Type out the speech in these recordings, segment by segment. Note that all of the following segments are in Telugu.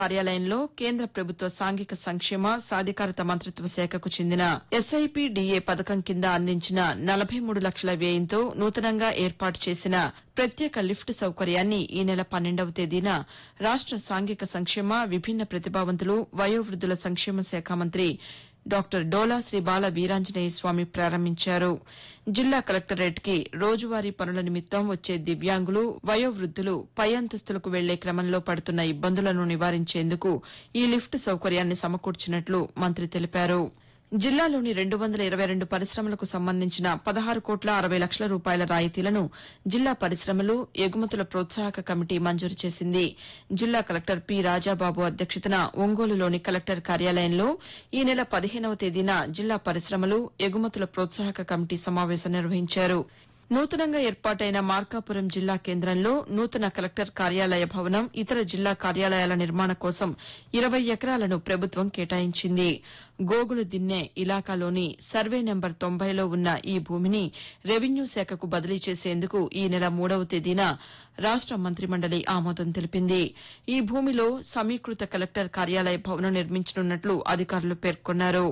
కార్యాలయంలో కేంద్ర ప్రభుత్వ సాంఘిక సంక్షేమ సాధికారత మంత్రిత్వ శాఖకు చెందిన ఎస్ఐపిడిఏ పథకం కింద అందించిన నలభై మూడు లక్షల వ్యయంతో నూతనంగా ఏర్పాటు చేసిన ప్రత్యేక లిఫ్ట్ సౌకర్యాన్ని ఈ నెల పన్నెండవ తేదీన రాష్ట సాంఘిక సంక్షేమ విభిన్న ప్రతిభావంతులు వయోవృద్దుల సంక్షేమ శాఖ మంత్రి డాక్టర్ డోలా శ్రీ బాల వీరాంజనేయ స్వామి ప్రారంభించారు జిల్లా కలెక్టరేట్కి రోజువారీ పనుల నిమిత్తం వచ్చే దివ్యాంగులు వయోవృద్దులు పై అంతస్తులకు వెళ్లే క్రమంలో పడుతున్న ఇబ్బందులను నివారించేందుకు ఈ లిఫ్ట్ సౌకర్యాన్ని సమకూర్చినట్లు మంత్రి తెలిపారు జిల్లాలోని రెండు వందల ఇరవై రెండు పరిశ్రమలకు సంబంధించిన పదహారు కోట్ల అరవై లక్షల రూపాయల రాయితీలను జిల్లా పరిశ్రమలు ఎగుమతుల ప్రోత్సాహక కమిటీ మంజూరు చేసింది జిల్లా కలెక్టర్ పి రాజాబాబు అధ్యక్షతన ఒంగోలులోని కలెక్టర్ కార్యాలయంలో ఈ నెల పదిహేనవ తేదీన జిల్లా పరిశ్రమలు ఎగుమతుల ప్రోత్సాహక కమిటీ సమావేశం నిర్వహించారు నూతనంగా ఏర్పాటైన మార్కాపురం జిల్లా కేంద్రంలో నూతన కలెక్టర్ కార్యాలయ భవనం ఇతర జిల్లా కార్యాలయాల నిర్మాణం కోసం ఇరవై ఎకరాలను ప్రభుత్వం కేటాయించింది గోగులు దిన్నె ఇలాకాలోని సర్వే నెంబర్ తొంభైలో ఉన్న ఈ భూమిని రెవెన్యూ శాఖకు బదిలీ చేసేందుకు ఈ నెల మూడవ తేదీన రాష్ట మంత్రిమండలి ఆమోదం తెలిపింది ఈ భూమిలో సమీకృత కలెక్టర్ కార్యాలయ భవనం నిర్మించనున్నట్లు అధికారులు పేర్కొన్నారు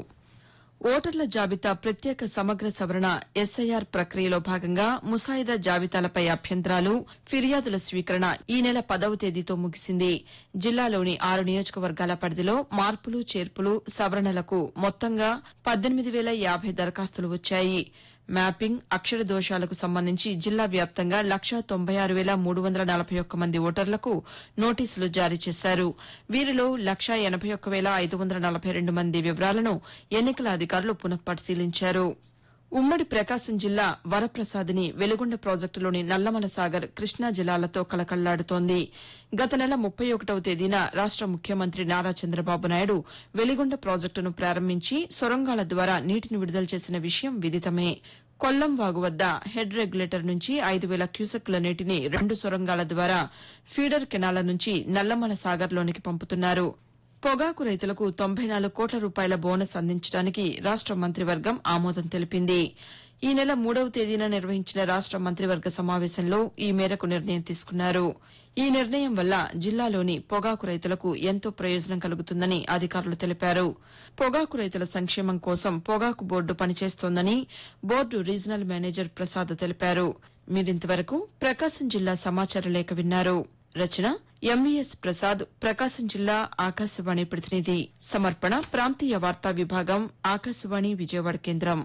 ఓటర్ల జాబితా ప్రత్యేక సమగ్ర సవరణ ఎస్ఐఆర్ ప్రక్రియలో భాగంగా ముసాయిదా జాబితాలపై అభ్యంతరాలు ఫిర్యాదుల స్వీకరణ ఈ నెల పదవ తేదీతో ముగిసింది జిల్లాలోని ఆరు నియోజకవర్గాల పరిధిలో మార్పులు చేర్పులు సవరణలకు మొత్తంగా పద్దెనిమిది వేల యాభై దరఖాస్తులు వచ్చాయి మ్యాపింగ్ అక్షర దోషాలకు సంబంధించి జిల్లా వ్యాప్తంగా లక్షా తొంభై ఆరు వేల మూడు వందల నలభై ఒక్క మంది ఓటర్లకు నోటీసులు జారీ చేశారు వీరిలో లక్షా ఎనబై ఒక్క వేల ఐదు వందల నలభై రెండు మంది వివరాలను ఎన్నికల అధికారులు పునఃపరిశీలించారు ఉమ్మడి ప్రకాశం జిల్లా వరప్రసాద్ని వెలుగొండ ప్రాజెక్టులోని నల్లమల సాగర్ కృష్ణా జిల్లాలతో కలకళ్లాడుతోంది గత నెల ముప్పై ఒకటవ తేదీన రాష్ట ముఖ్యమంత్రి నారా చంద్రబాబు నాయుడు వెలిగొండ ప్రాజెక్టును ప్రారంభించి సొరంగాల ద్వారా నీటిని విడుదల చేసిన విషయం విదితమే కొల్లం వాగు వద్ద హెడ్ రెగ్యులేటర్ నుంచి ఐదు వేల క్యూసెక్ల నీటిని రెండు సొరంగాల ద్వారా ఫీడర్ కెనాల నుంచి నల్లమల సాగర్లోనికి పంపుతున్నారు పొగాకు రైతులకు తొంభై నాలుగు కోట్ల రూపాయల బోనస్ అందించడానికి రాష్ట మంత్రివర్గం ఆమోదం తెలిపింది ఈ నెల మూడవ తేదీన నిర్వహించిన రాష్ట మంత్రివర్గ సమావేశంలో ఈ మేరకు నిర్ణయం తీసుకున్నారు ఈ నిర్ణయం వల్ల జిల్లాలోని పొగాకు రైతులకు ఎంతో ప్రయోజనం కలుగుతుందని అధికారులు తెలిపారు పొగాకు రైతుల సంక్షేమం కోసం పొగాకు బోర్డు పనిచేస్తోందని బోర్డు రీజనల్ మేనేజర్ ప్రసాద్ తెలిపారు మీరింతవరకు ప్రకాశం జిల్లా సమాచార లేఖ విన్నారు రచన ఎంవీఎస్ ప్రసాద్ ప్రకాశం జిల్లా ఆకాశవాణి ప్రతినిధి సమర్పణ ప్రాంతీయ వార్తా విభాగం ఆకాశవాణి విజయవాడ కేంద్రం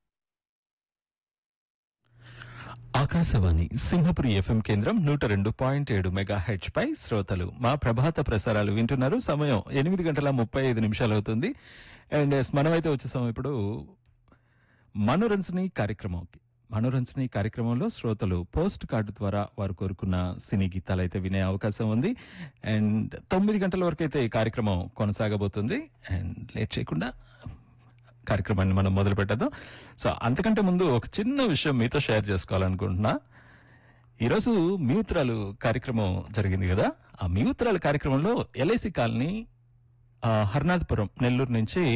ఆకాశవాణి సింహపురి ఎఫ్ఎం కేంద్రం నూట రెండు పాయింట్ ఏడు మెగా హెచ్ పై శ్రోతలు మా ప్రభాత ప్రసారాలు వింటున్నారు సమయం ఎనిమిది గంటల ముప్పై ఐదు నిమిషాలు అవుతుంది అండ్ ఎస్ మనమైతే వచ్చేసాం ఇప్పుడు మనోరంజని కార్యక్రమంకి మనోరంజని కార్యక్రమంలో శ్రోతలు పోస్ట్ కార్డు ద్వారా వారు కోరుకున్న సినీ గీతాలు అయితే వినే అవకాశం ఉంది అండ్ తొమ్మిది గంటల వరకు అయితే ఈ కార్యక్రమం కొనసాగబోతుంది అండ్ లేట్ చేయకుండా కార్యక్రమాన్ని మనం మొదలు పెట్టేద్దాం సో అంతకంటే ముందు ఒక చిన్న విషయం మీతో షేర్ చేసుకోవాలనుకుంటున్నా ఈరోజు మియూత్రాలు కార్యక్రమం జరిగింది కదా ఆ మియూత్రాలు కార్యక్రమంలో ఎల్ఐసి కాలనీ ఆ, హర్నాథపురం నెల్లూరు నుంచి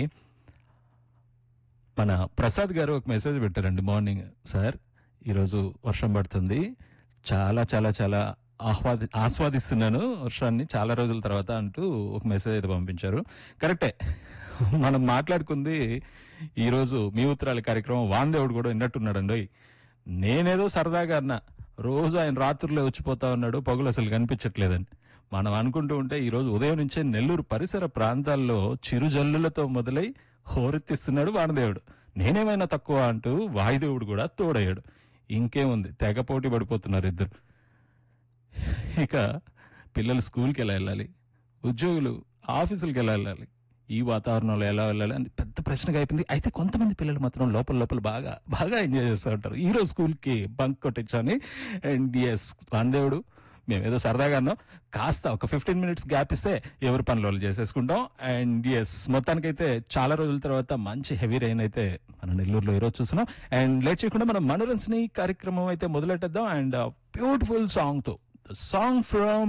మన ప్రసాద్ గారు ఒక మెసేజ్ పెట్టారండి మార్నింగ్ సార్ ఈరోజు వర్షం పడుతుంది చాలా చాలా చాలా ఆహ్వాది ఆస్వాదిస్తున్నాను వర్షాన్ని చాలా రోజుల తర్వాత అంటూ ఒక మెసేజ్ అయితే పంపించారు కరెక్టే మనం మాట్లాడుకుంది ఈరోజు మీ ఉత్తరాల కార్యక్రమం వాందేవుడు కూడా విన్నట్టున్నాడండి నేనేదో సరదాగా అన్నా రోజు ఆయన రాత్రుల్లో వచ్చిపోతా ఉన్నాడు పగులు అసలు కనిపించట్లేదని మనం అనుకుంటూ ఉంటే ఈ రోజు ఉదయం నుంచే నెల్లూరు పరిసర ప్రాంతాల్లో చిరుజల్లులతో మొదలై హోరెత్తిస్తున్నాడు వానదేవుడు నేనేమైనా తక్కువ అంటూ వాయుదేవుడు కూడా తోడయ్యాడు ఇంకేముంది తెగ పోటీ పడిపోతున్నారు ఇద్దరు ఇక పిల్లలు స్కూల్కి ఎలా వెళ్ళాలి ఉద్యోగులు ఆఫీసులకు ఎలా వెళ్ళాలి ఈ వాతావరణంలో ఎలా వెళ్ళాలి అని పెద్ద ప్రశ్నగా అయిపోయింది అయితే కొంతమంది పిల్లలు మాత్రం లోపల లోపల బాగా బాగా ఎంజాయ్ చేస్తూ ఉంటారు ఈ రోజు స్కూల్కి బంక్ కొట్టించని అండ్ ఎస్ వాందేవుడు మేము ఏదో సరదాగా అన్నాం కాస్త ఒక ఫిఫ్టీన్ మినిట్స్ గ్యాప్ ఇస్తే ఎవరి పనులు వాళ్ళు చేసేసుకుంటాం అండ్ ఎస్ మొత్తానికైతే చాలా రోజుల తర్వాత మంచి హెవీ రైన్ అయితే మన నెల్లూరులో ఈరోజు చూస్తున్నాం అండ్ లేట్ చేయకుండా మనం మనోరంజని కార్యక్రమం అయితే మొదలెట్టేద్దాం అండ్ బ్యూటిఫుల్ సాంగ్ తో సాంగ్ ఫ్రమ్